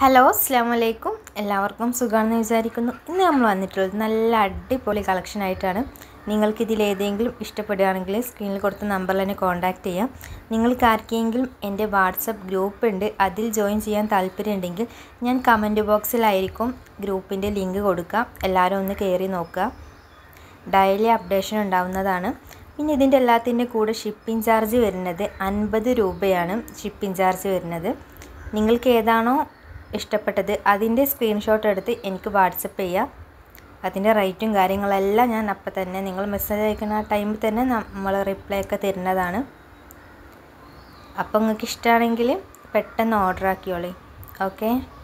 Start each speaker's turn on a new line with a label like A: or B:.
A: hello അസ്സാം വലൈക്കും എല്ലാവർക്കും സുഖമാണെന്ന് വിചാരിക്കുന്നു ഇന്ന് നമ്മൾ വന്നിട്ടുള്ളത് നല്ല അടിപൊളി കളക്ഷൻ ആയിട്ടാണ് നിങ്ങൾക്ക് ഇതിൽ ഏതെങ്കിലും ഇഷ്ടപ്പെടുകയാണെങ്കിൽ സ്ക്രീനിൽ കൊടുത്ത നമ്പറിൽ തന്നെ കോൺടാക്റ്റ് ചെയ്യാം നിങ്ങൾക്ക് ആർക്കെങ്കിലും എൻ്റെ വാട്സപ്പ് ഗ്രൂപ്പ് ഉണ്ട് അതിൽ ജോയിൻ ചെയ്യാൻ താല്പര്യമുണ്ടെങ്കിൽ ഞാൻ കമൻറ്റ് ബോക്സിലായിരിക്കും ഗ്രൂപ്പിൻ്റെ ലിങ്ക് കൊടുക്കാം എല്ലാവരും ഒന്ന് കയറി നോക്കുക ഡെയിലി അപ്ഡേഷൻ ഉണ്ടാവുന്നതാണ് പിന്നെ ഇതിൻ്റെ എല്ലാത്തിൻ്റെ കൂടെ ഷിപ്പിംഗ് ചാർജ് വരുന്നത് അൻപത് രൂപയാണ് ഷിപ്പിംഗ് ചാർജ് വരുന്നത് നിങ്ങൾക്ക് ഏതാണോ ഇഷ്ടപ്പെട്ടത് അതിൻ്റെ സ്ക്രീൻഷോട്ട് എടുത്ത് എനിക്ക് വാട്സപ്പ് ചെയ്യാം അതിൻ്റെ റേറ്റും കാര്യങ്ങളെല്ലാം ഞാൻ അപ്പം തന്നെ നിങ്ങൾ മെസ്സേജ് അയക്കുന്ന ആ ടൈമിൽ തന്നെ നമ്മൾ റിപ്ലൈ ഒക്കെ തരുന്നതാണ് അപ്പം നിങ്ങൾക്ക് ഇഷ്ടമാണെങ്കിൽ പെട്ടെന്ന് ഓർഡർ ആക്കിയോളി ഓക്കെ